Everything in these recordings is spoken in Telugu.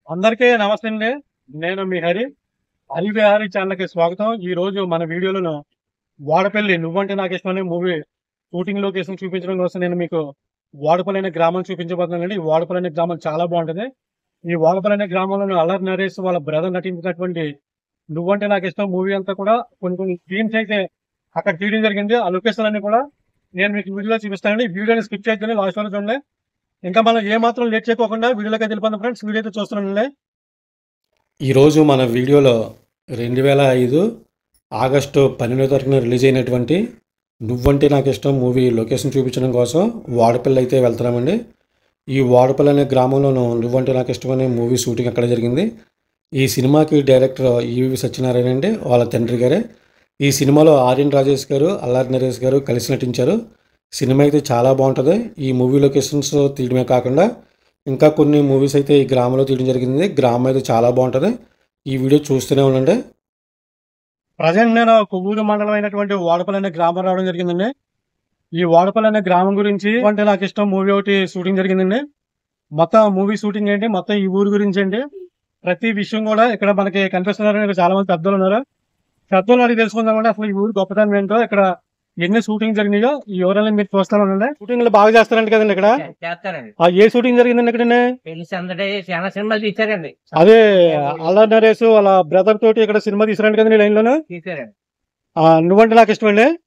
అందరికీ నమస్తే అండి నేను మీ హరి హరి విహారీ ఛానల్కి స్వాగతం ఈ రోజు మన వీడియోలో వాడపల్లి నువ్వంటే నాకు ఇష్టం అనే మూవీ షూటింగ్ లొకేషన్ చూపించడం కోసం నేను మీకు వాడపల్లి అనే గ్రామం చూపించబోతున్నానండి ఈ వాడపల్లి అనే గ్రామం చాలా బాగుంటుంది ఈ వాడపల్లి అనే గ్రామంలో అల్లరి నరేష్ వాళ్ళ బ్రదర్ నటించినటువంటి నువ్వంటే నాకు ఇష్టం మూవీ అంతా కూడా కొన్ని కొన్ని సీన్స్ అయితే అక్కడ తీయడం జరిగింది ఆ లొకేషన్ అన్ని కూడా నేను మీకు వీడియోలో చూపిస్తానండి ఈ వీడియోని స్కిప్ చేయొద్దని లాస్ట్ వరకు చూడండి ఇంకా మనం ఏ మాత్రం లేట్ చేయకోకుండా వీడియోలోకి వెళ్ళిపోతాం ఫ్రెండ్స్ వీడియో అయితే చూస్తున్నానండి ఈరోజు మన వీడియోలో రెండు వేల ఐదు ఆగస్టు పన్నెండో తారీఖున రిలీజ్ అయినటువంటి నువ్వంటే నాకు ఇష్టం మూవీ లొకేషన్ చూపించడం కోసం వాడపల్లి అయితే వెళ్తున్నామండి ఈ వాడపల్లి అనే గ్రామంలోనూ నువ్వంటే నాకు ఇష్టం అనే మూవీ షూటింగ్ అక్కడ జరిగింది ఈ సినిమాకి డైరెక్టర్ ఈవి సత్యనారాయణ అండి వాళ్ళ తండ్రి గారే ఈ సినిమాలో ఆర్యన్ రాజేష్ గారు అల్లారి నరేష్ గారు కలిసి నటించారు సినిమా అయితే చాలా బాగుంటుంది ఈ మూవీ లొకేషన్స్ తీయడమే కాకుండా ఇంకా కొన్ని మూవీస్ అయితే ఈ గ్రామంలో తీయడం జరిగింది గ్రామం అయితే చాలా బాగుంటుంది ఈ వీడియో చూస్తూనే ఉండండి ప్రజెంట్ నేను కొవ్వూరు మండలం అయినటువంటి వాడపల్లి అనే గ్రామం రావడం జరిగిందండి ఈ వాడపల్లి అనే గ్రామం గురించి అంటే నాకు ఇష్టం మూవీ ఒకటి షూటింగ్ జరిగిందండి మొత్తం మూవీ షూటింగ్ ఏంటి మొత్తం ఈ ఊరు గురించి ఏంటి ప్రతి విషయం కూడా ఇక్కడ మనకి కనిపిస్తున్నారు ఇక్కడ చాలా మంది పెద్దలు ఉన్నారు పెద్దలు అడిగి తెలుసుకుందామంటే అసలు ఈ ఊరు గొప్పతనం ఏంటో ఇక్కడ ఎన్ని షూటింగ్ జరిగినాయో ఈ వివరాలు మీరు చూస్తాను ఉండండి షూటింగ్ బాగా చేస్తారంట కదండి ఇక్కడ చేస్తారండి ఆ ఏ షూటింగ్ జరిగిందండి ఇక్కడ పెళ్లి సందడి చాలా సినిమాలు తీశారండి అదే అల్లా నరేష్ వాళ్ళ బ్రదర్ తోటి ఇక్కడ సినిమా తీసుకురండి కదండి లైన్ లోను తీశారండి ఆ, నువ్వంటే నాకు ఇష్టం అండి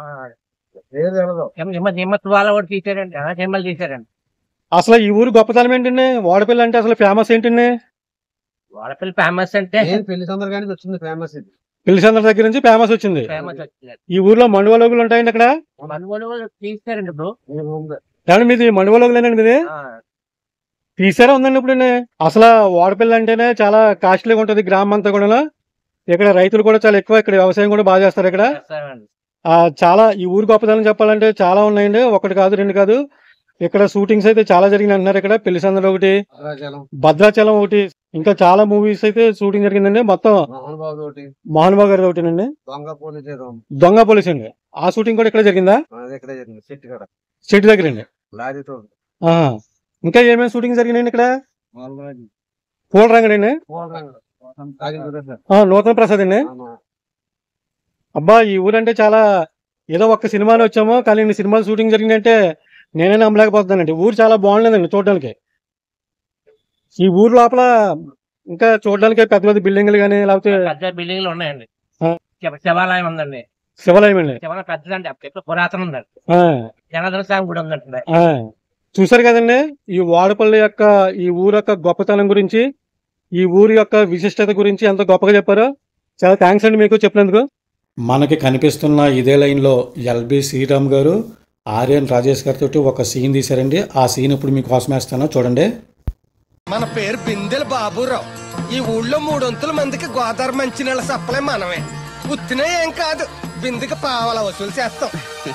నిమ్మ నిమ్మత్ వాళ్ళ కూడా తీశారండి ఆ సినిమాలు తీశారండి అసలు ఈ ఊరు గొప్పతనం ఏంటండి వాడపల్లి అంటే అసలు ఫేమస్ ఏంటండి వాళ్ళ పెళ్లి ఫేమస్ అంటే నేను పెళ్లి సందర్భానికి వచ్చింది ఫేమస్ ఇది పిలిచందర్ దగ్గర నుంచి ఫేమస్ వచ్చింది ఫేమస్ వచ్చింది ఈ ఊర్లో మండువలోగులు ఉంటాయండి అక్కడ మనుగోలు కూడా తీశారండి ఇప్పుడు ఏమండి మీది మండువలోగులేనండి మీది ఆ, తీసారా ఉందండి ఇప్పుడు అసలు వాడపల్లి అంటేనే చాలా కాస్ట్లీగా ఉంటది గ్రామం అంతా కూడా ఇక్కడ రైతులు కూడా చాలా ఎక్కువ ఇక్కడ వ్యవసాయం కూడా బాగా చేస్తారు ఇక్కడ చేస్తారండి ఆ చాలా ఈ ఊరు గొప్పతనం చెప్పాలంటే చాలా ఉన్నాయండి ఒకటి కాదు రెండు కాదు ఇక్కడ షూటింగ్స్ అయితే చాలా జరిగినాయి అంటున్నారు ఇక్కడ పెళ్లి సందడి ఒకటి భద్రాచలం భద్రాచలం ఒకటి ఇంకా చాలా మూవీస్ అయితే షూటింగ్ జరిగిందండి మొత్తం మోహన్ బాబు ఒకటి మోహన్ బాబు గారి ఒకటినండి దొంగ పోలీసు దొంగ పోలీస్ అండి ఆ షూటింగ్ కూడా ఇక్కడ జరిగిందా అది ఎక్కడ జరిగింది చెట్టు కాడ సిటీ దగ్గర అండి లారీతో ఆహా. ఇంకా ఏమేమి షూటింగ్ జరిగినాయండి ఇక్కడ మోహన్ పూలరంగడి అండి ఆ, నూతన ప్రసాద్ అండి అబ్బా ఈ ఊరంటే చాలా ఏదో ఒక్క సినిమాలో వచ్చామో కానీ ఇన్ని సినిమాలు షూటింగ్ జరిగిందంటే నేనే నమ్మలేకపోతున్నానండి ఊరు చాలా బాగుండేదండి చూడడానికి ఈ ఊరు లోపల ఇంకా చూడడానికి పెద్ద పెద్ద బిల్డింగ్లు కానీ లేకపోతే పెద్ద బిల్డింగ్లు ఉన్నాయండి ఆ. శివ- శివాలయం ఉందండి శివాలయం అండి శివాలయం పెద్దదండి ఎప్పుడు పురాతనం ఉందండి ఆ, జనార్దన స్వామి గుడి ఉందండి ఆ. చూసారు కదండి ఈ వాడపల్లి యొక్క ఈ ఊరు యొక్క గొప్పతనం గురించి ఈ ఊరి యొక్క విశిష్టత గురించి ఎంత గొప్పగా చెప్పారో చాలా థ్యాంక్స్ అండి మీకు చెప్పినందుకు మనకి కనిపిస్తున్న ఇదే లైన్లో ఎల్బి శ్రీరామ్ గారు ఆర్యన్ రాజేష్ గారితో ఒక సీన్ తీశారండి ఆ సీన్ ఇప్పుడు మీకు కోసం వేస్తాను చూడండి మన పేరు బిందెల బాబురావు ఈ ఊళ్ళో మూడొంతుల మందికి గోదావరి మంచినీళ్ళ సప్లై మనమే ఉత్తినే ఏం కాదు బిందెకి పావల వసూలు చేస్తాం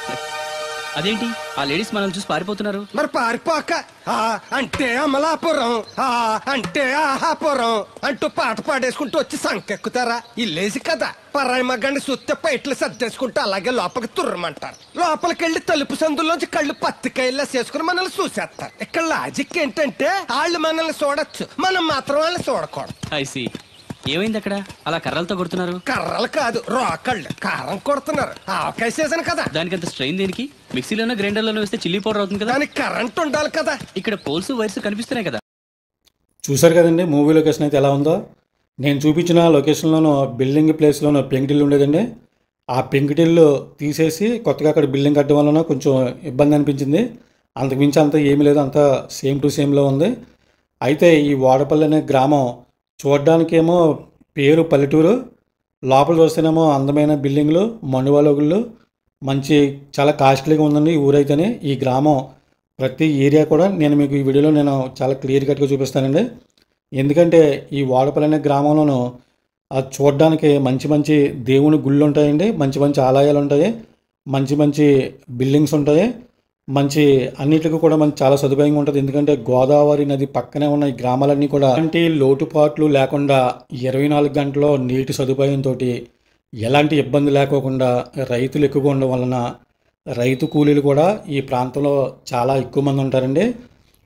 అదేంటి ఆ లేడీస్ మనం చూసి పారిపోతున్నారు మరి పారిపోక ఆ అంటే అమలాపురం ఆ అంటే ఆహాపురం అంటూ పాట పాడేసుకుంటూ వచ్చి సంకెక్కుతారా ఇల్లేసి కదా పరాయి మగ్గండి సుత్తే పైట్లు సర్దేసుకుంటూ అలాగే లోపలికి తుర్రమంటారు లోపలికెళ్ళి తలుపు సందులోంచి కళ్ళు పత్తికాయల్లా చేసుకుని మనల్ని చూసేస్తారు ఇక్కడ లాజిక్ ఏంటంటే వాళ్ళు మనల్ని చూడొచ్చు మనం మాత్రం వాళ్ళని చూడకూడదు ఐసి ఏమైంది అక్కడ అలా కర్రలతో కొడుతున్నారు కర్రలు కాదు రోకళ్ళు కారం కొడుతున్నారు ఆవకాయ సీజన్ కదా దానికంత స్ట్రెయిన్ దేనికి మిక్సీలోనో గ్రైండర్లోనో వేస్తే చిల్లీ పౌడర్ అవుతుంది కదా దానికి కరెంట్ ఉండాలి కదా ఇక్కడ పోల్స్ వైర్స్ కనిపిస్తున్నాయి కదా చూసారు కదండి మూవీ లొకేషన్ అయితే ఎలా ఉందో నేను చూపించిన లొకేషన్లోనూ బిల్డింగ్ ప్లేస్లోనూ పెంకుటిల్లు ఉండేదండి ఆ పెంకుటిల్లు తీసేసి కొత్తగా అక్కడ బిల్డింగ్ కట్టడం వలన కొంచెం ఇబ్బంది అనిపించింది అంతకుమించి అంత ఏమీ లేదు అంతా సేమ్ టు సేమ్లో ఉంది అయితే ఈ వాడపల్లి అనే గ్రామం చూడడానికేమో పేరు పల్లెటూరు లోపల చూస్తేనేమో అందమైన బిల్డింగ్లు మనువాలోగుళ్ళు మంచి చాలా కాస్ట్లీగా ఉందండి ఈ ఊరైతేనే ఈ గ్రామం ప్రతి ఏరియా కూడా నేను మీకు ఈ వీడియోలో నేను చాలా క్లియర్ కట్గా చూపిస్తానండి ఎందుకంటే ఈ వాడపల్లి అనే గ్రామంలోనూ అది చూడడానికి మంచి మంచి దేవుని గుళ్ళు ఉంటాయండి మంచి మంచి ఆలయాలు ఉంటాయి మంచి మంచి బిల్డింగ్స్ ఉంటాయి మంచి అన్నిటికీ కూడా మనకి చాలా సదుపాయంగా ఉంటుంది ఎందుకంటే గోదావరి నది పక్కనే ఉన్న ఈ గ్రామాలన్నీ కూడా ఎలాంటి లోటుపాట్లు లేకుండా ఇరవై నాలుగు గంటల్లో నీటి సదుపాయంతో ఎలాంటి ఇబ్బంది లేకోకుండా రైతులు ఎక్కువగా ఉండడం వలన రైతు కూలీలు కూడా ఈ ప్రాంతంలో చాలా ఎక్కువ మంది ఉంటారండి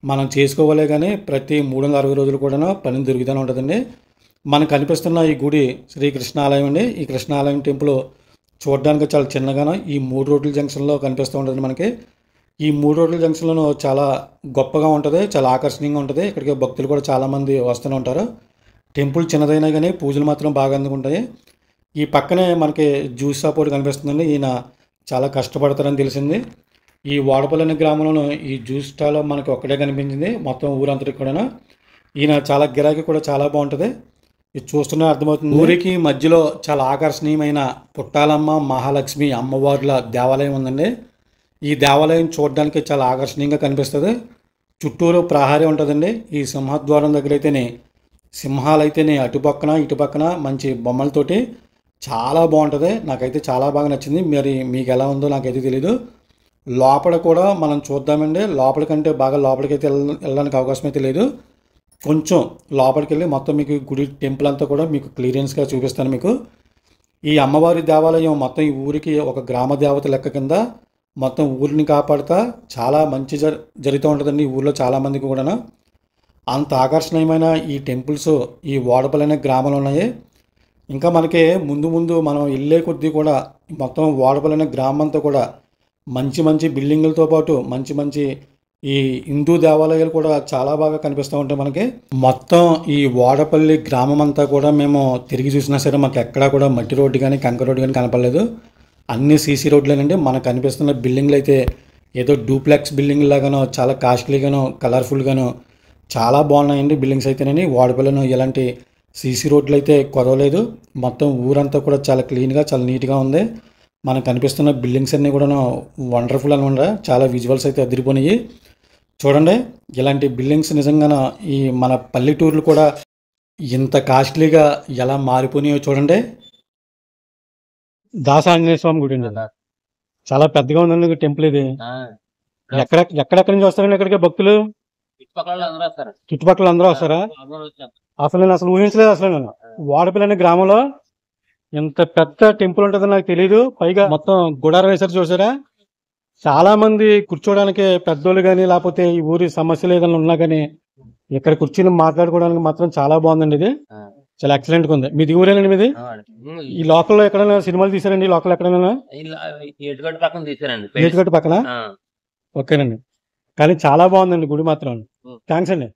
మనం చేసుకోవాలే కానీ ప్రతి మూడు వందల అరవై రోజులు కూడా పని దొరుకుతూనే ఉంటుందండి మనకు కనిపిస్తున్న ఈ గుడి శ్రీ కృష్ణాలయం అండి ఈ కృష్ణాలయం టెంపుల్ చూడడానికి చాలా చిన్నగానో ఈ మూడు రోడ్ల జంక్షన్లో కనిపిస్తూ ఉంటుంది మనకి ఈ మూడు రోడ్ల జంక్షన్లో చాలా గొప్పగా ఉంటుంది చాలా ఆకర్షణీయంగా ఉంటుంది ఇక్కడికి భక్తులు కూడా చాలామంది వస్తూనే ఉంటారు టెంపుల్ చిన్నదైనా కానీ పూజలు మాత్రం బాగా అందుకుంటాయి ఈ పక్కనే మనకి జ్యూస్ షాప్ ఒకటి కనిపిస్తుందండి ఈయన చాలా కష్టపడతారని తెలిసింది ఈ వాడపల్లి గ్రామంలో ఈ జ్యూస్ స్టాల్ మనకి ఒక్కటే కనిపించింది మొత్తం ఊరంతటికి కూడా ఈయన చాలా గిరాకీ కూడా చాలా బాగుంటుంది ఇది చూస్తున్నా అర్థమవుతుంది ఊరికి మధ్యలో చాలా ఆకర్షణీయమైన పుట్టాలమ్మ మహాలక్ష్మి అమ్మవార్ల దేవాలయం ఉందండి ఈ దేవాలయం చూడడానికి చాలా ఆకర్షణీయంగా కనిపిస్తుంది చుట్టూరు ప్రహారీ ఉంటుందండి ఈ సింహద్వారం దగ్గర అయితేనే సింహాలు అయితేనే అటుపక్కన ఇటుపక్కన మంచి బొమ్మలతోటి చాలా బాగుంటుంది నాకైతే చాలా బాగా నచ్చింది మరి మీకు ఎలా ఉందో నాకైతే తెలీదు లోపల కూడా మనం చూద్దామండి లోపల కంటే బాగా లోపలికి అయితే వెళ్ళ- వెళ్ళడానికి అవకాశం అయితే లేదు కొంచెం లోపలికి వెళ్ళి మొత్తం మీకు గుడి టెంపుల్ అంతా కూడా మీకు క్లియరెన్స్గా చూపిస్తాను మీకు ఈ అమ్మవారి దేవాలయం మొత్తం ఈ ఊరికి ఒక గ్రామ దేవత లెక్క కింద మొత్తం ఊరిని కాపాడుతా చాలా మంచి జరి జరుగుతూ ఉంటుందండి ఈ ఊర్లో చాలామందికి కూడా అంత ఆకర్షణీయమైన ఈ టెంపుల్స్ ఈ వాడపల్లి అనే గ్రామాలు ఉన్నాయి ఇంకా మనకి ముందు ముందు మనం వెళ్ళే కొద్దీ కూడా మొత్తం వాడపల్లి అనే గ్రామం అంతా కూడా మంచి మంచి బిల్డింగులతో పాటు మంచి మంచి ఈ హిందూ దేవాలయాలు కూడా చాలా బాగా కనిపిస్తూ ఉంటాయి మనకి మొత్తం ఈ వాడపల్లి గ్రామం అంతా కూడా మేము తిరిగి చూసినా సరే మాకు ఎక్కడా కూడా మట్టి రోడ్డు కానీ కంకర రోడ్డు కానీ కనపడలేదు అన్ని సీసీ రోడ్లేనండి మనకు కనిపిస్తున్న బిల్డింగ్లు అయితే ఏదో డూప్లెక్స్ బిల్డింగ్ లాగానో చాలా కాస్ట్లీగానో కలర్ఫుల్గానో చాలా బాగున్నాయండి బిల్డింగ్స్ అయితేనని వాడపల్లిలో ఎలాంటి సీసీ రోడ్లు అయితే కొదవలేదు మొత్తం ఊరంతా కూడా చాలా క్లీన్గా చాలా నీట్గా ఉంది మనకు కనిపిస్తున్న బిల్డింగ్స్ అన్నీ కూడా వండర్ఫుల్ అనమాట చాలా విజువల్స్ అయితే అదిరిపోయినాయి చూడండి ఇలాంటి బిల్డింగ్స్ నిజంగా ఈ మన పల్లెటూర్లు కూడా ఇంత కాస్ట్లీగా ఎలా మారిపోయినాయో చూడండి దాస ఆంజనేయ స్వామి గుడి అండి చాలా పెద్దగా ఉందండి టెంపుల్ ఇది ఎక్కడ ఎక్కడెక్కడి నుంచి వస్తారండి ఇక్కడికి భక్తులు చుట్టుపక్కల వాళ్ళు అందరూ వస్తారు చుట్టుపక్కల అందరూ వస్తారా అందరూ వచ్చారు. అసలు నేను అసలు ఊహించలేదు అసలు నేను వాడపల్లి అనే గ్రామంలో ఇంత పెద్ద టెంపుల్ ఉంటుందని నాకు తెలియదు పైగా మొత్తం గుడారం వేసారు చూసారా చాలా మంది కూర్చోడానికి పెద్దోళ్ళు కానీ లేకపోతే ఈ ఊరి సమస్యలు ఏదైనా ఉన్నా కానీ ఇక్కడ కూర్చుని మాట్లాడుకోవడానికి మాత్రం చాలా బాగుందండి ఇది ఆ. చాలా ఎక్సలెంట్ గా ఉంది మీది ఊరేనండి మీది ఆ, ఉమ్, ఈ లోకల్లో ఎక్కడైనా సినిమాలు తీసారండి ఈ లోకల్ ఎక్కడైనా ఇలా ఈ ఎటుగడ్డ పక్కన తీసారండి ఏటుగట్టు పక్కన ఆ, ఓకేనండి కానీ చాలా బాగుందండి గుడి మాత్రం ఉం. థ్యాంక్స్ అండి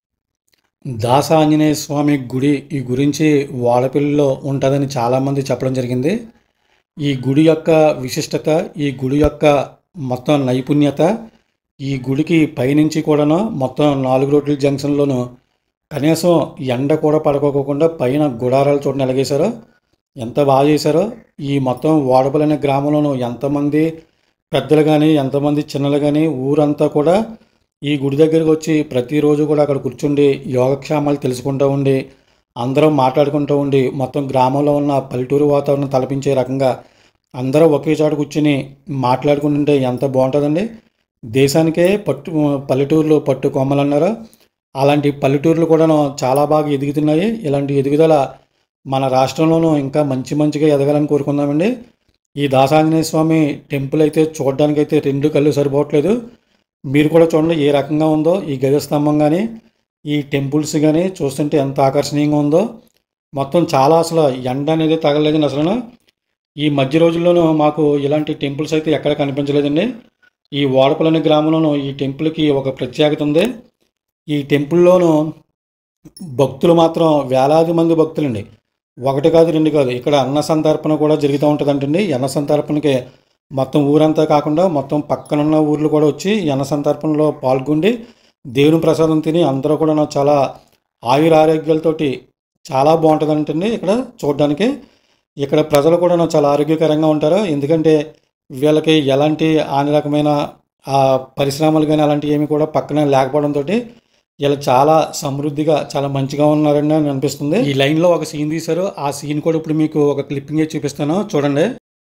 దాస ఆంజనేయ స్వామి గుడి ఈ గురించి వాడపల్లిలో ఉంటుందని చాలామంది చెప్పడం జరిగింది ఈ గుడి యొక్క విశిష్టత ఈ గుడి యొక్క మొత్తం నైపుణ్యత ఈ గుడికి పైనుంచి కూడాను మొత్తం నాలుగు రోడ్ల జంక్షన్లోను కనీసం ఎండ కూడా పడుకోకుండా పైన గుడారాలు చూడండి ఎలాగేశారో ఎంత బాగా చేశారో ఈ మొత్తం వాడపల్లి అనే గ్రామంలోనూ ఎంతమంది పెద్దలు కానీ ఎంతమంది చిన్నలు కానీ ఊరంతా కూడా ఈ గుడి దగ్గరికి వచ్చి ప్రతిరోజు కూడా అక్కడ కూర్చుండి యోగక్షేమాలు తెలుసుకుంటూ ఉండి అందరం మాట్లాడుకుంటూ ఉండి మొత్తం గ్రామంలో ఉన్న పల్లెటూరు వాతావరణం తలపించే రకంగా అందరూ ఒకే చోట కూర్చుని మాట్లాడుకుంటుంటే ఎంత బాగుంటుందండి దేశానికే పట్టు పల్లెటూరులో పట్టు కొమ్మలు అన్నారు అలాంటి పల్లెటూర్లు కూడా చాలా బాగా ఎదుగుతున్నాయి ఇలాంటి ఎదుగుదల మన రాష్ట్రంలోనూ ఇంకా మంచి మంచిగా ఎదగాలని కోరుకుందామండి ఈ దాసాంజనేయ స్వామి టెంపుల్ అయితే చూడడానికి అయితే రెండు కళ్ళు సరిపోవట్లేదు మీరు కూడా చూడండి ఏ రకంగా ఉందో ఈ గజ స్తంభం కానీ ఈ టెంపుల్స్ కానీ చూస్తుంటే ఎంత ఆకర్షణీయంగా ఉందో మొత్తం చాలా అసలు ఎండ అనేది తగలేదండి అసలు ఈ మధ్య రోజుల్లోనూ మాకు ఇలాంటి టెంపుల్స్ అయితే ఎక్కడ కనిపించలేదండి ఈ వాడపల్లని గ్రామంలోనూ ఈ టెంపుల్కి ఒక ప్రత్యేకత ఉంది ఈ టెంపుల్లోనూ భక్తులు మాత్రం వేలాది మంది భక్తులండి ఒకటి కాదు రెండు కాదు ఇక్కడ అన్న సంతర్పణ కూడా జరుగుతూ ఉంటుందంటండి ఈ అన్న సంతర్పణకి మొత్తం ఊరంతా కాకుండా మొత్తం పక్కనున్న ఊర్లు కూడా వచ్చి ఈ అన్న సంతర్పణలో పాల్గొండి దేవుని ప్రసాదం తిని అందరూ కూడా నాకు చాలా ఆయుర ఆరోగ్యాలతోటి చాలా బాగుంటుందంటండి ఇక్కడ చూడడానికి ఇక్కడ ప్రజలు కూడా నాకు చాలా ఆరోగ్యకరంగా ఉంటారు ఎందుకంటే వీళ్ళకి ఎలాంటి హాని రకమైన ఆ పరిశ్రమలు కానీ అలాంటివి ఏమి కూడా పక్కన లేకపోవడంతో వీళ్ళు చాలా సమృద్ధిగా చాలా మంచిగా ఉన్నారని అని అనిపిస్తుంది ఈ లైన్లో ఒక సీన్ తీశారు ఆ సీన్ కూడా ఇప్పుడు మీకు ఒక క్లిప్పింగ్ చూపిస్తాను చూడండి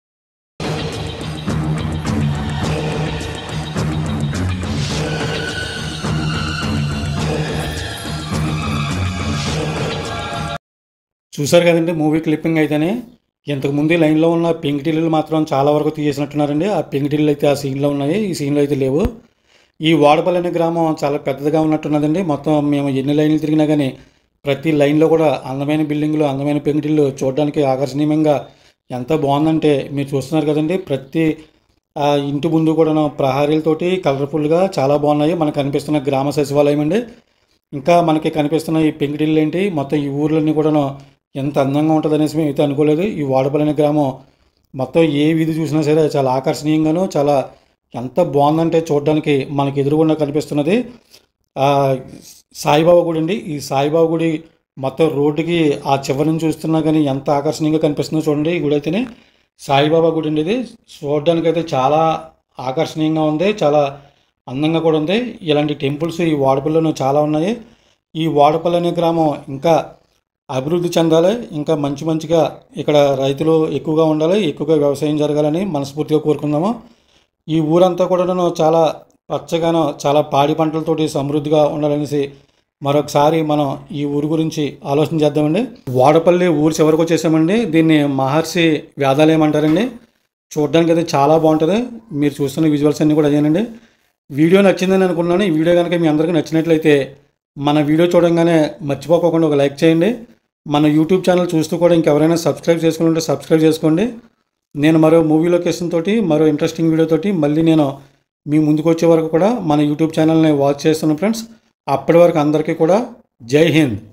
చూసారు కదండి మూవీ క్లిప్పింగ్ అయితేనే ఇంతకు ముందు లైన్లో ఉన్న పెంకిటిల్లు మాత్రం చాలా వరకు తీసేసినట్టున్నారండి ఆ పెంకిటిల్లు అయితే ఆ సీన్లో ఉన్నాయి ఈ సీన్లో అయితే లేవు ఈ వాడపల్లి అనే గ్రామం చాలా పెద్దదిగా ఉన్నట్టున్నదండి మొత్తం మేము ఎన్ని లైన్లు తిరిగినా కానీ ప్రతి లైన్లో కూడా అందమైన బిల్డింగ్లు అందమైన పెంకుటిల్లు చూడడానికి ఆకర్షణీయంగా ఎంత బాగుందంటే మీరు చూస్తున్నారు కదండి ప్రతి ఆ, ఇంటి ముందు కూడా ప్రహారీలతోటి కలర్ఫుల్గా చాలా బాగున్నాయి మనకు కనిపిస్తున్న గ్రామ సచివాలయం అండి ఇంకా మనకి కనిపిస్తున్న ఈ పెంకుటిల్లు ఏంటి మొత్తం ఈ ఊర్లన్నీ కూడా ఎంత అందంగా ఉంటుంది అనేసి మేము అయితే అనుకోలేదు ఈ వాడపల్లి అనే గ్రామం మొత్తం ఏ వీధి చూసినా సరే చాలా ఆకర్షణీయంగాను చాలా ఎంత బాగుందంటే చూడడానికి మనకి ఎదురుగుండా కనిపిస్తున్నది ఆ, సాయిబాబా గుడి అండి ఈ సాయిబాబా గుడి మొత్తం రోడ్డుకి ఆ చివరి నుంచి చూస్తున్నా కానీ ఎంత ఆకర్షణీయంగా కనిపిస్తుందో చూడండి ఈ గుడి అయితేనే సాయిబాబా గుడి అండి ఇది చూడడానికి అయితే చాలా ఆకర్షణీయంగా ఉంది చాలా అందంగా కూడా ఉంది ఇలాంటి టెంపుల్స్ ఈ వాడపల్లిలో చాలా ఉన్నాయి ఈ వాడపల్లి అనే గ్రామం ఇంకా అభివృద్ధి చెందాలి ఇంకా మంచి మంచిగా ఇక్కడ రైతులు ఎక్కువగా ఉండాలి ఎక్కువగా వ్యవసాయం జరగాలని మనస్ఫూర్తిగా కోరుకుందాము ఈ ఊరంతా కూడా చాలా పచ్చగాను చాలా పాడి పంటలతోటి సమృద్ధిగా ఉండాలనేసి మరొకసారి మనం ఈ ఊరు గురించి ఆలోచన చేద్దామండి వాడపల్లి ఊరు చివరికి వచ్చేసామండి దీన్ని మహర్షి వ్యాధాలయం అంటారండి చూడడానికి అయితే చాలా బాగుంటుంది మీరు చూస్తున్న విజువల్స్ అన్నీ కూడా అదేనండి వీడియో నచ్చిందని అనుకున్నాను ఈ వీడియో కనుక మీ అందరికీ నచ్చినట్లయితే మన వీడియో చూడంగానే మర్చిపోకుండా ఒక లైక్ చేయండి మన యూట్యూబ్ ఛానల్ చూస్తూ కూడా ఇంకెవరైనా సబ్స్క్రైబ్ చేసుకుని ఉంటే సబ్స్క్రైబ్ చేసుకోండి నేను మరో మూవీ లొకేషన్ తోటి మరో ఇంట్రెస్టింగ్ వీడియో తోటి మళ్ళీ నేను మీ ముందుకు వచ్చే వరకు కూడా మన యూట్యూబ్ ఛానల్ని వాచ్ చేస్తున్నాను ఫ్రెండ్స్ అప్పటి వరకు అందరికీ కూడా జై హింద్